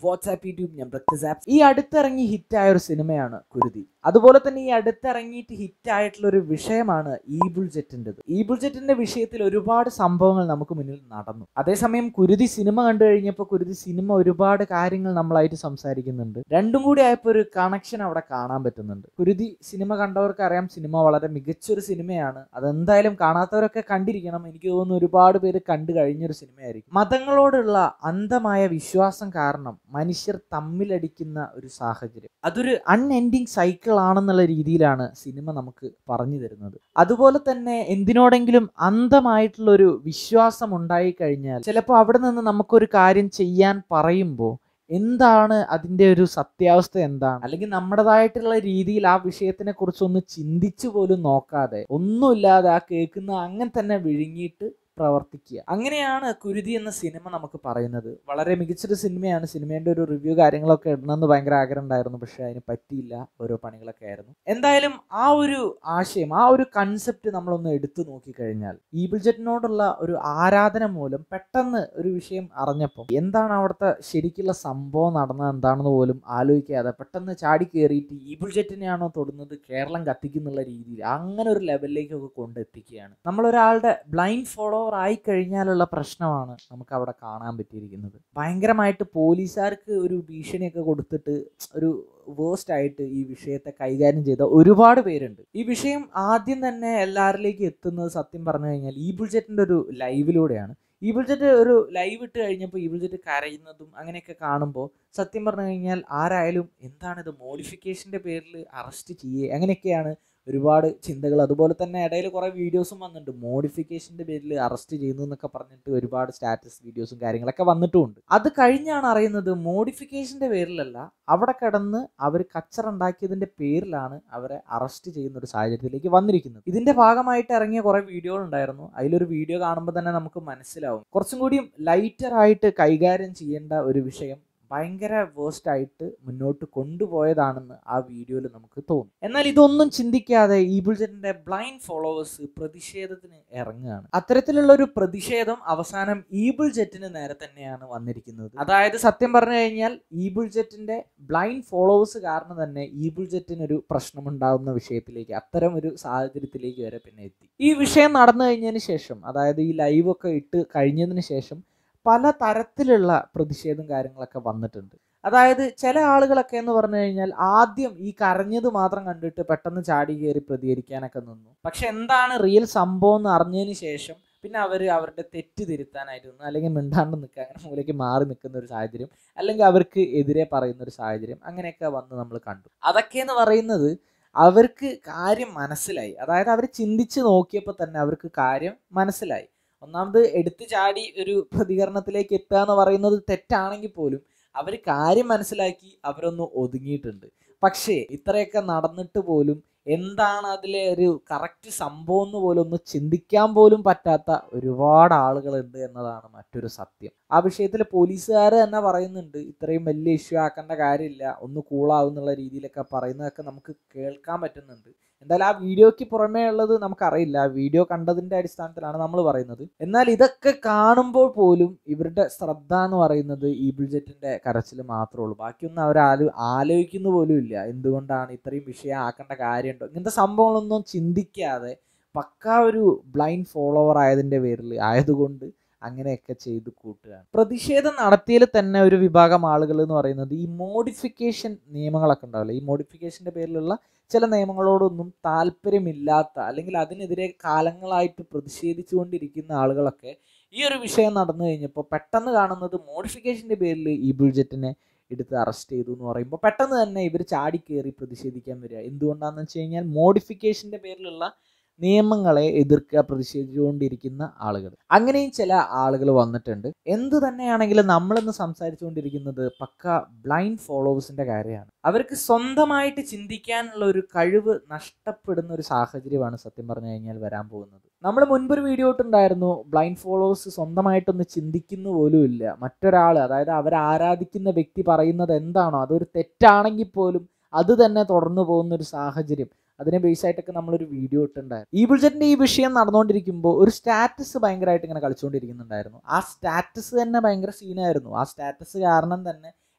WhatsApp YouTube ഞാൻ ബ്രക്തസ് app ഈ അടുത്തിറങ്ങി ഹിറ്റായ ഒരു സിനിമയാണ് കുരുതി അതുപോലെ തന്നെ ഈ അടുത്തിറങ്ങിയിട്ട് ഹിറ്റായിട്ടുള്ള ഒരു വിഷയമാണ് ഈബിൾ ജെറ്റിൻ്റെത് ഈബിൾ ജെറ്റിന്റെ വിഷയത്തിൽ ഒരുപാട് സംഭവങ്ങൾ നമുക്ക് മുന്നിൽ നടന്നു അതേസമയം കുരുതി സിനിമ കണ്ടു കഴിഞ്ഞപ്പോൾ കുരുതി സിനിമ ഒരുപാട് കാര്യങ്ങൾ നമ്മളായിട്ട് സംസാരിക്കുന്നുണ്ട് രണ്ടും കൂടി ആയപ്പോൾ ഒരു കണക്ഷൻ അവിടെ കാണാൻ പറ്റുന്നുണ്ട് കുരുതി സിനിമ കണ്ടവർക്ക് അറിയാം സിനിമ വളരെ മികച്ചൊരു സിനിമയാണ് അതെന്തായാലും കാണാത്തവരൊക്കെ കണ്ടിരിക്കണം എനിക്ക് തോന്നുന്നു ഒരുപാട് പേര് കണ്ടു കഴിഞ്ഞൊരു സിനിമയായിരിക്കും മതങ്ങളോടുള്ള അന്ധമായ വിശ്വാസം കാരണം മനുഷ്യർ തമ്മിലടിക്കുന്ന ഒരു സാഹചര്യം അതൊരു അൺഎൻഡിങ് സൈക്കിൾ ആണെന്നുള്ള രീതിയിലാണ് സിനിമ നമുക്ക് പറഞ്ഞു തരുന്നത് അതുപോലെ തന്നെ എന്തിനോടെങ്കിലും അന്ധമായിട്ടുള്ള ഒരു വിശ്വാസം ഉണ്ടായി കഴിഞ്ഞാൽ ചിലപ്പോൾ അവിടെ നിന്ന് നമുക്കൊരു കാര്യം ചെയ്യാൻ പറയുമ്പോൾ എന്താണ് അതിൻ്റെ ഒരു സത്യാവസ്ഥ എന്താണ് അല്ലെങ്കിൽ നമ്മുടേതായിട്ടുള്ള രീതിയിൽ ആ വിഷയത്തിനെ കുറിച്ച് ഒന്ന് ചിന്തിച്ചു പോലും നോക്കാതെ ഒന്നുമില്ലാതെ ആ കേൾക്കുന്ന അങ്ങനെ തന്നെ വിഴുങ്ങിയിട്ട് പ്രവർത്തിക്കുക അങ്ങനെയാണ് കുരുതി എന്ന സിനിമ നമുക്ക് പറയുന്നത് വളരെ മികച്ചൊരു സിനിമയാണ് സിനിമയുടെ ഒരു റിവ്യൂ കാര്യങ്ങളൊക്കെ ഇടണമെന്ന് ഭയങ്കര ആഗ്രഹം ഉണ്ടായിരുന്നു പക്ഷെ അതിന് പറ്റിയില്ല ഓരോ പണികളൊക്കെ ആയിരുന്നു എന്തായാലും ആ ഒരു ആശയം ആ ഒരു കൺസെപ്റ്റ് നമ്മളൊന്ന് എടുത്തു നോക്കിക്കഴിഞ്ഞാൽ ഈ ബിൾജറ്റിനോടുള്ള ഒരു ആരാധന മൂലം പെട്ടെന്ന് ഒരു വിഷയം അറിഞ്ഞപ്പോൾ എന്താണ് അവിടുത്തെ ശരിക്കുള്ള സംഭവം നടന്നത് എന്താണെന്ന് പോലും ആലോചിക്കാതെ പെട്ടെന്ന് ചാടി കയറിയിട്ട് ഈ ബിൾജറ്റിനെയാണോ തൊടുന്നത് കേരളം കത്തിക്കുന്നുള്ള രീതിയിൽ അങ്ങനെ ഒരു ലെവലിലേക്കൊക്കെ കൊണ്ടെത്തിക്കുകയാണ് നമ്മളൊരാളുടെ ബ്ലൈൻഡ് ഫോളോവർ ആയി കഴിഞ്ഞാലുള്ള പ്രശ്നമാണ് നമുക്ക് അവിടെ കാണാൻ പറ്റിയിരിക്കുന്നത് ഭയങ്കരമായിട്ട് പോലീസുകാർക്ക് ഒരു ഭീഷണിയൊക്കെ കൊടുത്തിട്ട് ഒരു വേസ്റ്റ് ആയിട്ട് ഈ വിഷയത്തെ കൈകാര്യം ചെയ്ത ഒരുപാട് പേരുണ്ട് ഈ വിഷയം ആദ്യം തന്നെ എല്ലാവരിലേക്കും എത്തുന്നത് സത്യം പറഞ്ഞു കഴിഞ്ഞാൽ ഈ ബുൾജറ്റിന്റെ ഒരു ലൈവിലൂടെയാണ് ഈ ബുൾജറ്റ് ഒരു ലൈവ് ഇട്ട് കഴിഞ്ഞപ്പോൾ ഈ ബുൾജറ്റ് കരയുന്നതും അങ്ങനെയൊക്കെ കാണുമ്പോൾ സത്യം പറഞ്ഞു കഴിഞ്ഞാൽ ആരായാലും എന്താണിത് മോഡിഫിക്കേഷൻ്റെ പേരിൽ അറസ്റ്റ് ചെയ്യേ അങ്ങനെയൊക്കെയാണ് ഒരുപാട് ചിന്തകൾ അതുപോലെ തന്നെ ഇടയിൽ കുറേ വീഡിയോസും വന്നിട്ടുണ്ട് മോഡിഫിക്കേഷൻ്റെ പേരിൽ അറസ്റ്റ് ചെയ്യുന്നു എന്നൊക്കെ പറഞ്ഞിട്ട് ഒരുപാട് സ്റ്റാറ്റസ് വീഡിയോസും കാര്യങ്ങളൊക്കെ വന്നിട്ടുമുണ്ട് അത് കഴിഞ്ഞാണ് അറിയുന്നത് മോഡിഫിക്കേഷൻ്റെ പേരിലല്ല അവിടെ കിടന്ന് അവർ കച്ചറുണ്ടാക്കിയതിൻ്റെ പേരിലാണ് അവരെ അറസ്റ്റ് ചെയ്യുന്ന ഒരു സാഹചര്യത്തിലേക്ക് വന്നിരിക്കുന്നത് ഇതിൻ്റെ ഭാഗമായിട്ട് ഇറങ്ങിയ കുറേ വീഡിയോകൾ ഉണ്ടായിരുന്നു അതിലൊരു വീഡിയോ കാണുമ്പോൾ തന്നെ നമുക്ക് മനസ്സിലാവും കുറച്ചും കൂടിയും ലൈറ്റർ ആയിട്ട് കൈകാര്യം ചെയ്യേണ്ട ഒരു വിഷയം ഭയങ്കര വേസ്റ്റ് ആയിട്ട് മുന്നോട്ട് കൊണ്ടുപോയതാണെന്ന് ആ വീഡിയോയിൽ നമുക്ക് തോന്നും എന്നാൽ ഇതൊന്നും ചിന്തിക്കാതെ ഈബിൾജറ്റിന്റെ ബ്ലൈൻഡ് ഫോളോവേഴ്സ് പ്രതിഷേധത്തിന് ഇറങ്ങുകയാണ് അത്തരത്തിലുള്ള ഒരു പ്രതിഷേധം അവസാനം ഈബിൾ ജെറ്റിന് നേരെ തന്നെയാണ് വന്നിരിക്കുന്നത് അതായത് സത്യം പറഞ്ഞു കഴിഞ്ഞാൽ ഈബിൾ ജെറ്റിന്റെ ബ്ലൈൻഡ് ഫോളോവേഴ്സ് കാരണം തന്നെ ഈബിൾ ജെറ്റിന് ഒരു പ്രശ്നമുണ്ടാകുന്ന വിഷയത്തിലേക്ക് അത്തരം ഒരു സാഹചര്യത്തിലേക്ക് വരെ പിന്നെ എത്തി ഈ വിഷയം നടന്നു കഴിഞ്ഞതിന് ശേഷം അതായത് ഈ ലൈവ് ഒക്കെ ഇട്ട് കഴിഞ്ഞതിന് ശേഷം പല തരത്തിലുള്ള പ്രതിഷേധം കാര്യങ്ങളൊക്കെ വന്നിട്ടുണ്ട് അതായത് ചില ആളുകളൊക്കെ എന്ന് പറഞ്ഞു കഴിഞ്ഞാൽ ആദ്യം ഈ കരഞ്ഞത് മാത്രം കണ്ടിട്ട് പെട്ടെന്ന് ചാടി കയറി പ്രതികരിക്കാനൊക്കെ നിന്നു പക്ഷെ എന്താണ് റിയൽ സംഭവം എന്ന് അറിഞ്ഞതിന് ശേഷം പിന്നെ അവർ അവരുടെ തെറ്റ് തിരുത്താനായിട്ട് നിന്നു അല്ലെങ്കിൽ മിണ്ടാണ്ട് നിൽക്കുക അങ്ങനെ മൂലയ്ക്ക് മാറി നിൽക്കുന്ന ഒരു സാഹചര്യം അല്ലെങ്കിൽ അവർക്ക് എതിരെ പറയുന്ന ഒരു സാഹചര്യം അങ്ങനെയൊക്കെ വന്ന് നമ്മൾ കണ്ടു അതൊക്കെ എന്ന് പറയുന്നത് അവർക്ക് കാര്യം മനസ്സിലായി അതായത് അവർ ചിന്തിച്ച് നോക്കിയപ്പോൾ തന്നെ അവർക്ക് കാര്യം മനസ്സിലായി ഒന്നാമത് എടുത്തു ചാടി ഒരു പ്രതികരണത്തിലേക്ക് എത്തുക എന്ന് പറയുന്നത് തെറ്റാണെങ്കിൽ പോലും അവർ കാര്യം മനസ്സിലാക്കി അവരൊന്ന് ഒതുങ്ങിയിട്ടുണ്ട് പക്ഷേ ഇത്രയൊക്കെ നടന്നിട്ട് പോലും എന്താണ് അതിലെ ഒരു കറക്റ്റ് സംഭവം എന്ന് പോലും ഒന്ന് ചിന്തിക്കാൻ പോലും പറ്റാത്ത ഒരുപാട് ആളുകളുണ്ട് എന്നതാണ് മറ്റൊരു സത്യം ആ വിഷയത്തിൽ പോലീസുകാർ തന്നെ പറയുന്നുണ്ട് ഇത്രയും വലിയ ഇഷ്യൂ ആക്കേണ്ട കാര്യമില്ല ഒന്ന് കൂളാവും എന്നുള്ള രീതിയിലൊക്കെ പറയുന്നതൊക്കെ നമുക്ക് കേൾക്കാൻ പറ്റുന്നുണ്ട് എന്തായാലും ആ വീഡിയോയ്ക്ക് പുറമേ ഉള്ളത് നമുക്കറിയില്ല വീഡിയോ കണ്ടതിന്റെ അടിസ്ഥാനത്തിലാണ് നമ്മൾ പറയുന്നത് എന്നാൽ ഇതൊക്കെ കാണുമ്പോൾ പോലും ഇവരുടെ ശ്രദ്ധ എന്ന് പറയുന്നത് ഈ ബുൾജറ്റിന്റെ കരച്ചിൽ മാത്രമേ ഉള്ളൂ ബാക്കിയൊന്നും അവർ ആലോ ആലോചിക്കുന്ന പോലും ഇല്ല എന്തുകൊണ്ടാണ് ഇത്രയും വിഷയം ആക്കേണ്ട കാര്യമുണ്ടോ ഇങ്ങനത്തെ സംഭവങ്ങളൊന്നും ചിന്തിക്കാതെ പക്കാ ഒരു ബ്ലൈൻഡ് ഫോളോവർ ആയതിന്റെ പേരിൽ ആയതുകൊണ്ട് അങ്ങനെയൊക്കെ ചെയ്ത് കൂട്ടുകയാണ് പ്രതിഷേധം നടത്തിയതിൽ തന്നെ ഒരു വിഭാഗം ആളുകൾ എന്ന് പറയുന്നത് ഈ മോഡിഫിക്കേഷൻ നിയമങ്ങളൊക്കെ ഉണ്ടാവില്ല ഈ മോഡിഫിക്കേഷന്റെ പേരിലുള്ള ചില നിയമങ്ങളോടൊന്നും താല്പര്യമില്ലാത്ത അല്ലെങ്കിൽ അതിനെതിരെ കാലങ്ങളായിട്ട് പ്രതിഷേധിച്ചുകൊണ്ടിരിക്കുന്ന ആളുകളൊക്കെ ഈ ഒരു വിഷയം നടന്നു കഴിഞ്ഞപ്പോൾ പെട്ടെന്ന് കാണുന്നത് മോഡിഫിക്കേഷന്റെ പേരിൽ ഈ ബുൾജറ്റിനെ എടുത്ത് അറസ്റ്റ് ചെയ്തു എന്ന് പറയുമ്പോൾ പെട്ടെന്ന് തന്നെ ഇവർ ചാടിക്കേറി പ്രതിഷേധിക്കാൻ വരിക എന്തുകൊണ്ടാണെന്ന് വെച്ച് കഴിഞ്ഞാൽ മോഡിഫിക്കേഷന്റെ പേരിലുള്ള നിയമങ്ങളെ എതിർക്കുക പ്രതിഷേധിച്ചുകൊണ്ടിരിക്കുന്ന ആളുകൾ അങ്ങനെയും ചില ആളുകൾ വന്നിട്ടുണ്ട് എന്ത് തന്നെയാണെങ്കിലും നമ്മളിന്ന് സംസാരിച്ചുകൊണ്ടിരിക്കുന്നത് പക്ക ബ്ലൈൻഡ് ഫോളോവേഴ്സിന്റെ കാര്യമാണ് അവർക്ക് സ്വന്തമായിട്ട് ചിന്തിക്കാനുള്ള ഒരു കഴിവ് നഷ്ടപ്പെടുന്ന ഒരു സാഹചര്യമാണ് സത്യം പറഞ്ഞു കഴിഞ്ഞാൽ വരാൻ പോകുന്നത് നമ്മൾ മുൻപൊരു വീഡിയോ ഇട്ടുണ്ടായിരുന്നു ബ്ലൈൻഡ് ഫോളോവേഴ്സ് സ്വന്തമായിട്ടൊന്ന് ചിന്തിക്കുന്ന പോലും ഇല്ല മറ്റൊരാൾ അതായത് അവർ ആരാധിക്കുന്ന വ്യക്തി പറയുന്നത് എന്താണോ അതൊരു തെറ്റാണെങ്കിൽ പോലും അത് തന്നെ തുടർന്നു പോകുന്ന ഒരു സാഹചര്യം അതിനെ ബേസ് ആയിട്ടൊക്കെ നമ്മളൊരു വീഡിയോ ഇട്ടുണ്ടായിരുന്നു ഈ ബുൾജറ്റിന്റെ ഈ വിഷയം നടന്നുകൊണ്ടിരിക്കുമ്പോൾ ഒരു സ്റ്റാറ്റസ് ഭയങ്കരമായിട്ട് ഇങ്ങനെ കളിച്ചുകൊണ്ടിരിക്കുന്നുണ്ടായിരുന്നു ആ സ്റ്റാറ്റസ് തന്നെ ഭയങ്കര സീനായിരുന്നു ആ സ്റ്റാറ്റസ് കാരണം തന്നെ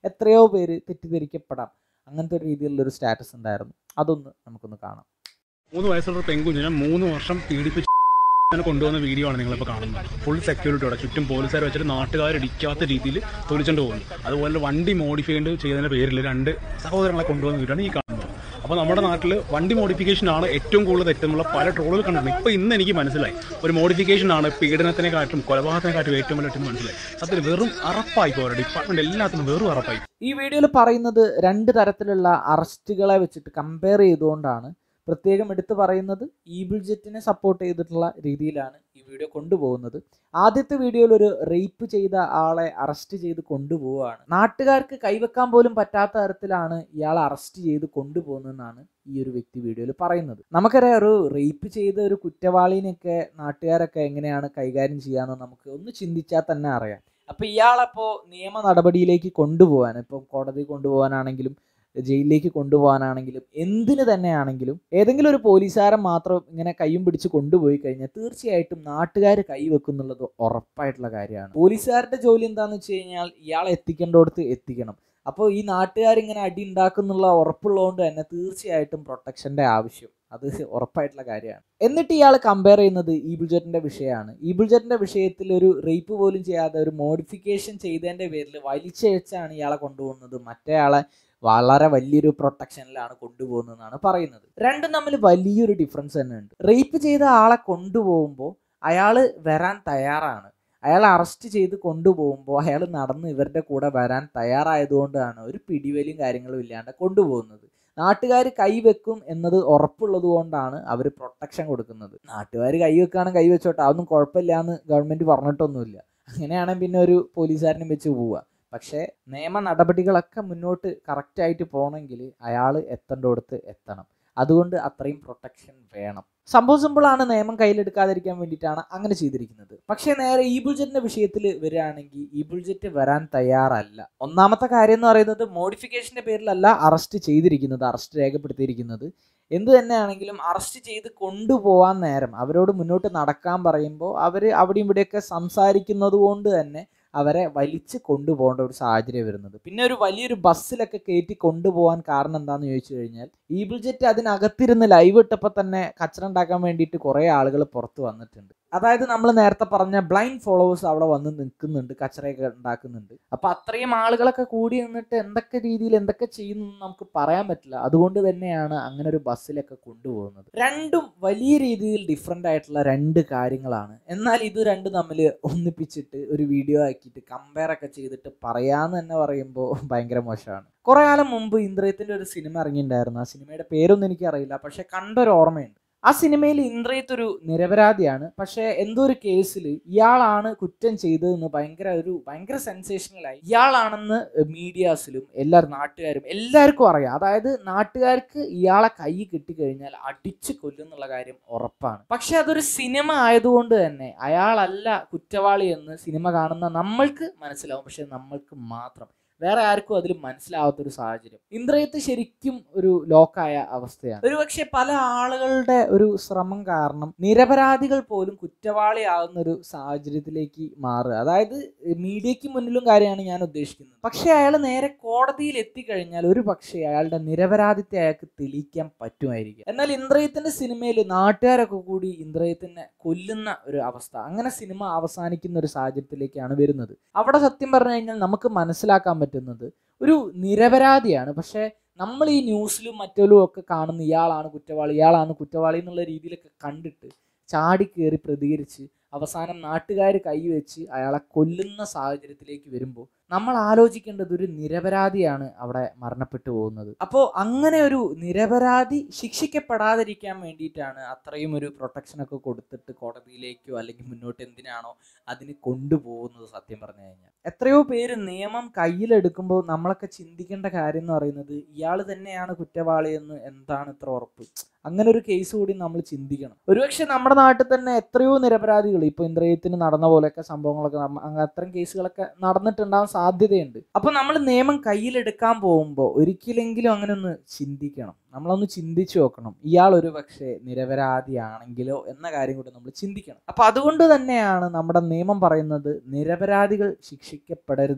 എത്രയോ പേര് തെറ്റിദ്ധരിക്കപ്പെടാം അങ്ങനത്തെ ഒരു രീതിയിലുള്ള ഒരു സ്റ്റാറ്റസ് ഉണ്ടായിരുന്നു അതൊന്ന് നമുക്കൊന്ന് കാണാം മൂന്ന് വയസ്സുള്ള ഒരു പെൺകുഞ്ഞിനെ മൂന്ന് വർഷം പീഡിപ്പിച്ച് അങ്ങനെ കൊണ്ടുവന്ന വീഡിയോ ആണ് നിങ്ങളിപ്പോൾ കാണുന്നത് ഫുൾ സെക്യൂരിറ്റിയോടെ ചുറ്റും പോലീസുകാർ വെച്ചിട്ട് നാട്ടുകാർ ഇടിക്കാത്ത രീതിയിൽ തൊലിച്ചുകൊണ്ട് പോകുന്നു അതുപോലെ വണ്ടി മോഡിഫൈ ചെയ്തതിന്റെ പേരിൽ രണ്ട് സഹോദരങ്ങളെ കൊണ്ടുവന്ന വീഡിയോ ആണ് ഈ കാണുന്നത് അപ്പോൾ നമ്മുടെ നാട്ടിൽ വണ്ടി മോഡിഫിക്കേഷൻ ആണ് ഏറ്റവും കൂടുതൽ തെറ്റെന്നുള്ള പല ട്രോളുകൾ കണ്ടിട്ടുണ്ട് ഇപ്പോൾ ഇന്ന് എനിക്ക് മനസ്സിലായി ഒരു മോഡിഫിക്കേഷൻ ആണ് പീഡനത്തിനെക്കാട്ടും കൊലപാതകത്തിനെക്കാട്ടും ഏറ്റവും വലിയ തെറ്റെന്ന് മനസ്സിലായി സത്യത്തിൽ വെറും അറപ്പായി പോരാ ഡിപ്പാർട്ട്മെന്റ് എല്ലാത്തിനും വെറും അറപ്പായി ഈ വീഡിയോയിൽ പറയുന്നത് രണ്ട് തരത്തിലുള്ള അറസ്റ്റുകളെ വെച്ചിട്ട് കമ്പയർ ചെയ്തുകൊണ്ടാണ് പ്രത്യേകം എടുത്തു പറയുന്നത് ഈബിൾ ജെറ്റിനെ സപ്പോർട്ട് ചെയ്തിട്ടുള്ള രീതിയിലാണ് ഈ വീഡിയോ കൊണ്ടുപോകുന്നത് ആദ്യത്തെ വീഡിയോയിൽ ഒരു റേപ്പ് ചെയ്ത ആളെ അറസ്റ്റ് ചെയ്ത് കൊണ്ടുപോവുകയാണ് നാട്ടുകാർക്ക് കൈവെക്കാൻ പോലും പറ്റാത്ത തരത്തിലാണ് ഇയാളെ അറസ്റ്റ് ചെയ്ത് കൊണ്ടുപോകുന്നതെന്നാണ് ഈ ഒരു വ്യക്തി വീഡിയോയിൽ പറയുന്നത് നമുക്കറിയാം ഒരു റേപ്പ് ചെയ്ത ഒരു കുറ്റവാളിനെയൊക്കെ നാട്ടുകാരൊക്കെ എങ്ങനെയാണ് കൈകാര്യം ചെയ്യാന്ന് നമുക്ക് ഒന്ന് ചിന്തിച്ചാൽ തന്നെ അറിയാം അപ്പൊ ഇയാളപ്പോ നിയമ നടപടിയിലേക്ക് കൊണ്ടുപോകാൻ ഇപ്പം കോടതി കൊണ്ടുപോകാനാണെങ്കിലും ജയിലിലേക്ക് കൊണ്ടുപോകാനാണെങ്കിലും എന്തിന് തന്നെയാണെങ്കിലും ഏതെങ്കിലും ഒരു പോലീസുകാരൻ മാത്രം ഇങ്ങനെ കയ്യും പിടിച്ച് കൊണ്ടുപോയി കഴിഞ്ഞാൽ തീർച്ചയായിട്ടും നാട്ടുകാർ കൈവെക്കുന്നുള്ളത് ഉറപ്പായിട്ടുള്ള കാര്യമാണ് പോലീസുകാരുടെ ജോലി എന്താണെന്ന് വെച്ച് കഴിഞ്ഞാൽ ഇയാളെ എത്തിക്കേണ്ടടുത്ത് എത്തിക്കണം അപ്പോൾ ഈ നാട്ടുകാരിങ്ങനെ അടി ഉണ്ടാക്കുന്നുള്ള ഉറപ്പുള്ളതുകൊണ്ട് തന്നെ തീർച്ചയായിട്ടും പ്രൊട്ടക്ഷന്റെ ആവശ്യം അത് ഉറപ്പായിട്ടുള്ള കാര്യമാണ് എന്നിട്ട് ഇയാൾ കമ്പയർ ചെയ്യുന്നത് ഈബിൾ ജെറ്റിന്റെ വിഷയമാണ് ഈബിൾ ജെറ്റിന്റെ വിഷയത്തിൽ ഒരു റേപ്പ് പോലും ചെയ്യാതെ ഒരു മോഡിഫിക്കേഷൻ ചെയ്തതിന്റെ പേരിൽ വലിച്ചഴിച്ചാണ് ഇയാളെ കൊണ്ടുപോകുന്നത് മറ്റേ ആളെ വളരെ വലിയൊരു പ്രൊട്ടക്ഷനിലാണ് കൊണ്ടുപോകുന്നതെന്നാണ് പറയുന്നത് രണ്ടും തമ്മിൽ വലിയൊരു ഡിഫറൻസ് തന്നെ ഉണ്ട് റേപ്പ് ചെയ്ത ആളെ കൊണ്ടുപോകുമ്പോൾ അയാൾ വരാൻ തയ്യാറാണ് അയാൾ അറസ്റ്റ് ചെയ്ത് കൊണ്ടുപോകുമ്പോൾ അയാൾ നടന്ന് ഇവരുടെ കൂടെ വരാൻ തയ്യാറായതുകൊണ്ടാണ് ഒരു പിടിവലിയും കാര്യങ്ങളും ഇല്ലാണ്ട് കൊണ്ടുപോകുന്നത് നാട്ടുകാർ കൈവെക്കും എന്നത് ഉറപ്പുള്ളത് കൊണ്ടാണ് അവർ പ്രൊട്ടക്ഷൻ കൊടുക്കുന്നത് നാട്ടുകാർ കൈവെക്കാണ് കൈവെച്ചോട്ടെ അതൊന്നും കുഴപ്പമില്ല എന്ന് ഗവൺമെന്റ് പറഞ്ഞിട്ടൊന്നുമില്ല അങ്ങനെയാണെങ്കിൽ പിന്നെ ഒരു പോലീസുകാരനും വെച്ച് പോവുക പക്ഷേ നിയമ നടപടികളൊക്കെ മുന്നോട്ട് കറക്റ്റായിട്ട് പോകണമെങ്കിൽ അയാൾ എത്തേണ്ടടുത്ത് എത്തണം അതുകൊണ്ട് അത്രയും പ്രൊട്ടക്ഷൻ വേണം സംഭവം സിമ്പിളാണ് നിയമം കയ്യിലെടുക്കാതിരിക്കാൻ വേണ്ടിയിട്ടാണ് അങ്ങനെ ചെയ്തിരിക്കുന്നത് പക്ഷേ നേരെ ഈ ബുൾജറ്റിന്റെ വിഷയത്തിൽ വരികയാണെങ്കിൽ ഈ ബുൾജറ്റ് വരാൻ തയ്യാറല്ല ഒന്നാമത്തെ കാര്യം എന്ന് പറയുന്നത് മോഡിഫിക്കേഷന്റെ പേരിലല്ല അറസ്റ്റ് ചെയ്തിരിക്കുന്നത് അറസ്റ്റ് രേഖപ്പെടുത്തിയിരിക്കുന്നത് എന്ത് തന്നെയാണെങ്കിലും അറസ്റ്റ് ചെയ്ത് കൊണ്ടുപോകാൻ നേരം അവരോട് മുന്നോട്ട് നടക്കാൻ പറയുമ്പോൾ അവർ അവിടെയും ഇവിടെയൊക്കെ സംസാരിക്കുന്നത് കൊണ്ട് തന്നെ അവരെ വലിച്ച് കൊണ്ടുപോകേണ്ട ഒരു സാഹചര്യം വരുന്നത് പിന്നെ ഒരു വലിയൊരു ബസ്സിലൊക്കെ കയറ്റി കൊണ്ടുപോകാൻ കാരണം എന്താണെന്ന് ചോദിച്ചു കഴിഞ്ഞാൽ ഈബിൾ ജെറ്റ് അതിനകത്തിരുന്ന് ലൈവ് ഇട്ടപ്പോൾ തന്നെ കച്ചറ ഉണ്ടാക്കാൻ വേണ്ടിയിട്ട് കുറേ ആളുകൾ പുറത്ത് വന്നിട്ടുണ്ട് അതായത് നമ്മൾ നേരത്തെ പറഞ്ഞ ബ്ലൈൻഡ് ഫോളോവേഴ്സ് അവിടെ വന്ന് നിൽക്കുന്നുണ്ട് കച്ചറയൊക്കെ ഉണ്ടാക്കുന്നുണ്ട് അപ്പൊ അത്രയും ആളുകളൊക്കെ കൂടി നിന്നിട്ട് എന്തൊക്കെ രീതിയിൽ എന്തൊക്കെ ചെയ്യുന്നു എന്ന് നമുക്ക് പറയാൻ പറ്റില്ല അതുകൊണ്ട് തന്നെയാണ് അങ്ങനെ ഒരു ബസ്സിലൊക്കെ കൊണ്ടുപോകുന്നത് രണ്ടും വലിയ രീതിയിൽ ഡിഫറെൻ്റ് ആയിട്ടുള്ള രണ്ട് കാര്യങ്ങളാണ് എന്നാൽ ഇത് രണ്ടും തമ്മിൽ ഒന്നിപ്പിച്ചിട്ട് ഒരു വീഡിയോ ആക്കിയിട്ട് കമ്പയർ ഒക്കെ ചെയ്തിട്ട് പറയാന്ന് തന്നെ പറയുമ്പോൾ ഭയങ്കര മോശമാണ് കുറെ കാലം മുമ്പ് ഇന്ദ്രയത്തിന്റെ ഒരു സിനിമ ഇറങ്ങിയിട്ടുണ്ടായിരുന്നു ആ സിനിമയുടെ പേരൊന്നും എനിക്കറിയില്ല പക്ഷെ കണ്ടൊരു ഓർമ്മയുണ്ട് ആ സിനിമയിൽ ഇന്ദ്രയത്ത് ഒരു നിരപരാധിയാണ് പക്ഷെ എന്തോ ഒരു കേസിൽ ഇയാളാണ് കുറ്റം ചെയ്തതെന്ന് ഭയങ്കര ഒരു ഭയങ്കര സെൻസേഷണലായി ഇയാളാണെന്ന് മീഡിയാസിലും എല്ലാവരും നാട്ടുകാരും എല്ലാവർക്കും അറിയാം അതായത് നാട്ടുകാർക്ക് ഇയാളെ കൈ കിട്ടിക്കഴിഞ്ഞാൽ അടിച്ചു കൊല്ലുന്നുള്ള കാര്യം ഉറപ്പാണ് പക്ഷെ അതൊരു സിനിമ ആയതുകൊണ്ട് തന്നെ അയാളല്ല കുറ്റവാളി എന്ന് സിനിമ കാണുന്ന നമ്മൾക്ക് മനസ്സിലാവും പക്ഷെ നമ്മൾക്ക് മാത്രം വേറെ ആർക്കും അതിൽ മനസ്സിലാവാത്തൊരു സാഹചര്യം ഇന്ദ്രയത്ത് ശരിക്കും ഒരു ലോക്കായ അവസ്ഥയാണ് ഒരുപക്ഷെ പല ആളുകളുടെ ഒരു ശ്രമം കാരണം നിരപരാധികൾ പോലും കുറ്റവാളിയാകുന്ന ഒരു സാഹചര്യത്തിലേക്ക് മാറുക അതായത് മീഡിയയ്ക്ക് മുന്നിലും കാര്യമാണ് ഞാൻ ഉദ്ദേശിക്കുന്നത് പക്ഷെ അയാൾ നേരെ കോടതിയിൽ എത്തിക്കഴിഞ്ഞാൽ ഒരു പക്ഷേ അയാളുടെ നിരപരാധിത്വം അയാൾക്ക് തെളിയിക്കാൻ പറ്റുമായിരിക്കും എന്നാൽ ഇന്ദ്രയത്തിന്റെ സിനിമയിൽ നാട്ടുകാരൊക്കെ കൂടി ഇന്ദ്രയത്തിനെ കൊല്ലുന്ന ഒരു അവസ്ഥ അങ്ങനെ സിനിമ അവസാനിക്കുന്ന ഒരു സാഹചര്യത്തിലേക്കാണ് വരുന്നത് അവിടെ സത്യം പറഞ്ഞു കഴിഞ്ഞാൽ നമുക്ക് മനസ്സിലാക്കാൻ പറ്റുന്നത് ഒരു നിരപരാധിയാണ് പക്ഷേ നമ്മൾ ഈ ന്യൂസിലും മറ്റേലും ഒക്കെ കാണുന്ന ഇയാളാണ് കുറ്റവാളി ഇയാളാണ് കുറ്റവാളി എന്നുള്ള രീതിയിലൊക്കെ കണ്ടിട്ട് ചാടി കയറി പ്രതികരിച്ച് അവസാനം നാട്ടുകാർ കൈവച്ച് അയാളെ കൊല്ലുന്ന സാഹചര്യത്തിലേക്ക് വരുമ്പോൾ നമ്മൾ ആലോചിക്കേണ്ടത് ഒരു നിരപരാധിയാണ് അവിടെ മരണപ്പെട്ടു പോകുന്നത് അപ്പോൾ അങ്ങനെ ഒരു നിരപരാധി ശിക്ഷിക്കപ്പെടാതിരിക്കാൻ വേണ്ടിയിട്ടാണ് അത്രയും ഒരു പ്രൊട്ടക്ഷനൊക്കെ കൊടുത്തിട്ട് കോടതിയിലേക്കോ അല്ലെങ്കിൽ മുന്നോട്ട് എന്തിനാണോ അതിന് കൊണ്ടുപോകുന്നത് സത്യം പറഞ്ഞു കഴിഞ്ഞാൽ എത്രയോ പേര് നിയമം കയ്യിലെടുക്കുമ്പോൾ നമ്മളൊക്കെ ചിന്തിക്കേണ്ട കാര്യം എന്ന് പറയുന്നത് ഇയാൾ തന്നെയാണ് കുറ്റവാളി എന്ന് എന്താണ് ഇത്ര ഉറപ്പ് അങ്ങനെ ഒരു കേസ് കൂടി നമ്മൾ ചിന്തിക്കണം ഒരുപക്ഷെ നമ്മുടെ നാട്ടിൽ തന്നെ എത്രയോ നിരപരാധികൾ ഇപ്പൊ ഇന്ദ്രയത്തിന് നടന്ന പോലെയൊക്കെ സംഭവങ്ങളൊക്കെ നമ്മ- അങ്ങ് അത്തരം കേസുകളൊക്കെ നടന്നിട്ടുണ്ടാവാൻ സാധ്യതയുണ്ട് അപ്പൊ നമ്മൾ നിയമം കയ്യിലെടുക്കാൻ പോകുമ്പോൾ ഒരിക്കലെങ്കിലും അങ്ങനെ ഒന്ന് ചിന്തിക്കണം നമ്മളൊന്ന് ചിന്തിച്ചു നോക്കണം ഇയാൾ ഒരു പക്ഷേ നിരപരാധിയാണെങ്കിലോ എന്ന കാര്യം കൂടി നമ്മൾ ചിന്തിക്കണം അപ്പൊ അതുകൊണ്ട് തന്നെയാണ് നമ്മുടെ നിയമം പറയുന്നത് നിരപരാധികൾ ശിക്ഷിക്കപ്പെടരുത്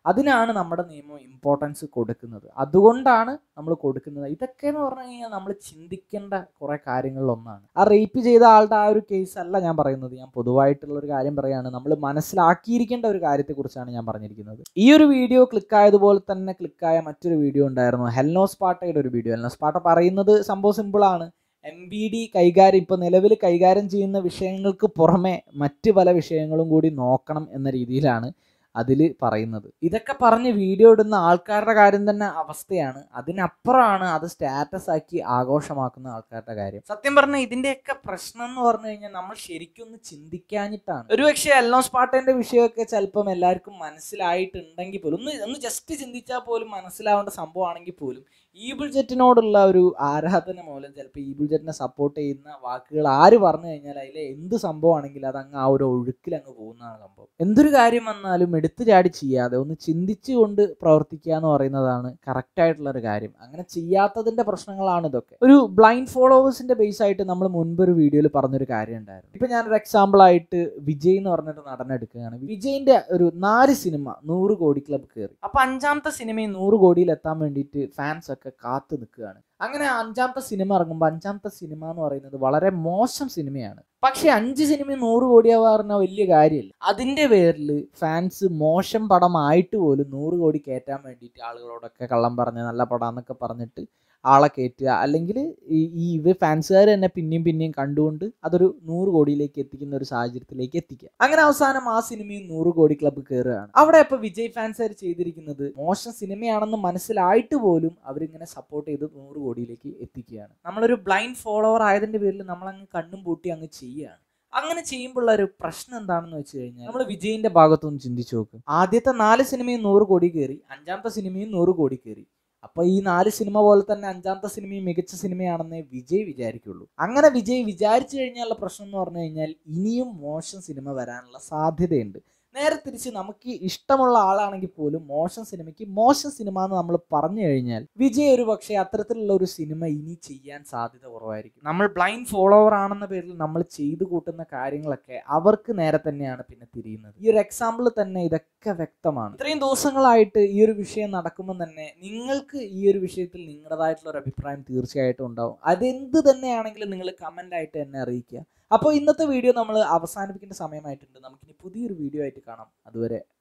അതിനാണ് നമ്മുടെ നിയമം ഇമ്പോർട്ടൻസ് കൊടുക്കുന്നത് അതുകൊണ്ടാണ് നമ്മൾ കൊടുക്കുന്നത് ഇതൊക്കെ എന്ന് പറഞ്ഞു കഴിഞ്ഞാൽ നമ്മൾ ചിന്തിക്കേണ്ട കുറെ കാര്യങ്ങളിലൊന്നാണ് ആ റേപ്പ് ചെയ്ത ആളുടെ ആ ഒരു കേസ് അല്ല ഞാൻ പറയുന്നത് ഞാൻ പൊതുവായിട്ടുള്ള ഒരു കാര്യം പറയാണ് നമ്മൾ മനസ്സിലാക്കിയിരിക്കേണ്ട ഒരു കാര്യത്തെക്കുറിച്ചാണ് ഞാൻ പറഞ്ഞിരിക്കുന്നത് ഈ ഒരു വീഡിയോ ക്ലിക്ക് ആയതുപോലെ തന്നെ ക്ലിക്കായ മറ്റൊരു വീഡിയോ ഉണ്ടായിരുന്നു ഹെൽനോസ് പാട്ടയുടെ ഒരു വീഡിയോ ഹെൽനോസ് പാട്ട പറയുന്നത് സംഭവം സിമ്പിളാണ് എം ബി ഡി കൈകാര്യം ഇപ്പോൾ നിലവിൽ കൈകാര്യം ചെയ്യുന്ന വിഷയങ്ങൾക്ക് പുറമെ മറ്റ് പല വിഷയങ്ങളും കൂടി നോക്കണം എന്ന രീതിയിലാണ് അതിൽ പറയുന്നത് ഇതൊക്കെ പറഞ്ഞ് വീഡിയോ ഇടുന്ന ആൾക്കാരുടെ കാര്യം തന്നെ അവസ്ഥയാണ് അതിനപ്പുറമാണ് അത് സ്റ്റാറ്റസ് ആക്കി ആഘോഷമാക്കുന്ന ആൾക്കാരുടെ കാര്യം സത്യം പറഞ്ഞാൽ ഇതിന്റെയൊക്കെ പ്രശ്നം എന്ന് പറഞ്ഞു കഴിഞ്ഞാൽ നമ്മൾ ശരിക്കും ഒന്ന് ചിന്തിക്കാഞ്ഞിട്ടാണ് ഒരുപക്ഷെ എല്ലോസ് പാട്ടേന്റെ വിഷയമൊക്കെ ചിലപ്പം എല്ലാവർക്കും മനസ്സിലായിട്ടുണ്ടെങ്കിൽ പോലും ഒന്ന് ഒന്ന് ജസ്റ്റ് ചിന്തിച്ചാൽ പോലും മനസ്സിലാവേണ്ട സംഭവമാണെങ്കിൽ പോലും ഈബിൾ ജെറ്റിനോടുള്ള ഒരു ആരാധന മൂലം ചിലപ്പോൾ ഈബിൾ ജെറ്റിനെ സപ്പോർട്ട് ചെയ്യുന്ന വാക്കുകൾ ആര് പറഞ്ഞു കഴിഞ്ഞാൽ അതിലെ എന്ത് സംഭവമാണെങ്കിലും അത് അങ്ങ് ആ ഒരു ഒഴുക്കിൽ അങ്ങ് പോകുന്നതാണ് സംഭവം എന്തൊരു കാര്യം വന്നാലും എടുത്തു ചാടി ചെയ്യാതെ ഒന്ന് ചിന്തിച്ചുകൊണ്ട് പ്രവർത്തിക്കുക എന്ന് പറയുന്നതാണ് കറക്റ്റ് ആയിട്ടുള്ള ഒരു കാര്യം അങ്ങനെ ചെയ്യാത്തതിന്റെ പ്രശ്നങ്ങളാണ് ഇതൊക്കെ ഒരു ബ്ലൈൻഡ് ഫോളോവേഴ്സിന്റെ ബേസ് ആയിട്ട് നമ്മൾ മുൻപ് ഒരു വീഡിയോയിൽ പറഞ്ഞൊരു കാര്യം ഉണ്ടായിരുന്നു ഇപ്പൊ ഞാനൊരു എക്സാമ്പിൾ ആയിട്ട് വിജയ് എന്ന് പറഞ്ഞൊരു നടൻ എടുക്കുകയാണ് വിജയിന്റെ ഒരു നാല് സിനിമ നൂറ് കോടി ക്ലബ് കയറി അപ്പൊ അഞ്ചാമത്തെ സിനിമയും നൂറ് കോടിയിൽ എത്താൻ വേണ്ടിയിട്ട് ഫാൻസ് ഒക്കെ കാത്തു നിൽക്കുകയാണ് അങ്ങനെ അഞ്ചാമത്തെ സിനിമ ഇറങ്ങുമ്പോൾ അഞ്ചാമത്തെ സിനിമ എന്ന് പറയുന്നത് വളരെ മോശം സിനിമയാണ് പക്ഷെ അഞ്ച് സിനിമ നൂറ് കോടിയാവുക പറഞ്ഞാൽ വലിയ കാര്യമല്ല അതിന്റെ പേരിൽ ഫാൻസ് മോശം പടമായിട്ട് പോലും നൂറ് കോടി കയറ്റാൻ വേണ്ടിയിട്ട് ആളുകളോടൊക്കെ കള്ളം പറഞ്ഞ് നല്ല പടാന്നൊക്കെ പറഞ്ഞിട്ട് ആളെ കയറ്റുക അല്ലെങ്കിൽ ഈ ഈ ഇവ ഫാൻസുകാർ തന്നെ പിന്നെയും പിന്നെയും കണ്ടുകൊണ്ട് അതൊരു നൂറ് കോടിയിലേക്ക് എത്തിക്കുന്ന ഒരു സാഹചര്യത്തിലേക്ക് എത്തിക്കുക അങ്ങനെ അവസാനം ആ സിനിമയും നൂറ് കോടി ക്ലബ്ബ് കയറുകയാണ് അവിടെ ഇപ്പോൾ വിജയ് ഫാൻസുകാർ ചെയ്തിരിക്കുന്നത് മോശം സിനിമയാണെന്ന് മനസ്സിലായിട്ട് പോലും അവരിങ്ങനെ സപ്പോർട്ട് ചെയ്ത് നൂറ് കോടിയിലേക്ക് എത്തിക്കുകയാണ് നമ്മളൊരു ബ്ലൈൻഡ് ഫോളോവർ ആയതിന്റെ പേരിൽ നമ്മളങ്ങ് കണ്ണും പൂട്ടി അങ്ങ് ചെയ്യുകയാണ് അങ്ങനെ ചെയ്യുമ്പോഴുള്ള ഒരു പ്രശ്നം എന്താണെന്ന് വെച്ച് കഴിഞ്ഞാൽ നമ്മൾ വിജയിന്റെ ഭാഗത്തൊന്ന് ചിന്തിച്ചു നോക്കും ആദ്യത്തെ നാല് സിനിമയും നൂറ് കോടി കയറി അഞ്ചാമത്തെ സിനിമയും നൂറ് കോടി കയറി അപ്പൊ ഈ നാല് സിനിമ പോലെ തന്നെ അഞ്ചാമത്തെ സിനിമയും മികച്ച സിനിമയാണെന്നേ വിജയ് വിചാരിക്കുള്ളൂ അങ്ങനെ വിജയ് വിചാരിച്ചു കഴിഞ്ഞാലുള്ള പ്രശ്നം എന്ന് പറഞ്ഞു കഴിഞ്ഞാൽ ഇനിയും മോശം സിനിമ വരാനുള്ള സാധ്യതയുണ്ട് നേരെ തിരിച്ച് നമുക്ക് ഇഷ്ടമുള്ള ആളാണെങ്കിൽ പോലും മോശം സിനിമയ്ക്ക് മോശം സിനിമ എന്ന് നമ്മൾ പറഞ്ഞു കഴിഞ്ഞാൽ വിജയ് ഒരു പക്ഷേ അത്തരത്തിലുള്ള ഒരു സിനിമ ഇനി ചെയ്യാൻ സാധ്യത കുറവായിരിക്കും നമ്മൾ ബ്ലൈൻഡ് ഫോളോവർ ആണെന്ന പേരിൽ നമ്മൾ ചെയ്തു കൂട്ടുന്ന കാര്യങ്ങളൊക്കെ അവർക്ക് നേരെ തന്നെയാണ് പിന്നെ തിരിയുന്നത് ഈ ഒരു എക്സാമ്പിൾ തന്നെ ഇതൊക്കെ വ്യക്തമാണ് ഇത്രയും ദിവസങ്ങളായിട്ട് ഈ ഒരു വിഷയം നടക്കുമ്പോൾ തന്നെ നിങ്ങൾക്ക് ഈ ഒരു വിഷയത്തിൽ നിങ്ങളുടേതായിട്ടുള്ള ഒരു അഭിപ്രായം തീർച്ചയായിട്ടും ഉണ്ടാവും അതെന്ത് തന്നെയാണെങ്കിലും നിങ്ങൾ കമൻ്റ് ആയിട്ട് എന്നെ അറിയിക്കുക അപ്പോൾ ഇന്നത്തെ വീഡിയോ നമ്മൾ അവസാനിപ്പിക്കേണ്ട സമയമായിട്ടുണ്ട് നമുക്കിനി പുതിയൊരു വീഡിയോ ആയിട്ട് കാണാം അതുവരെ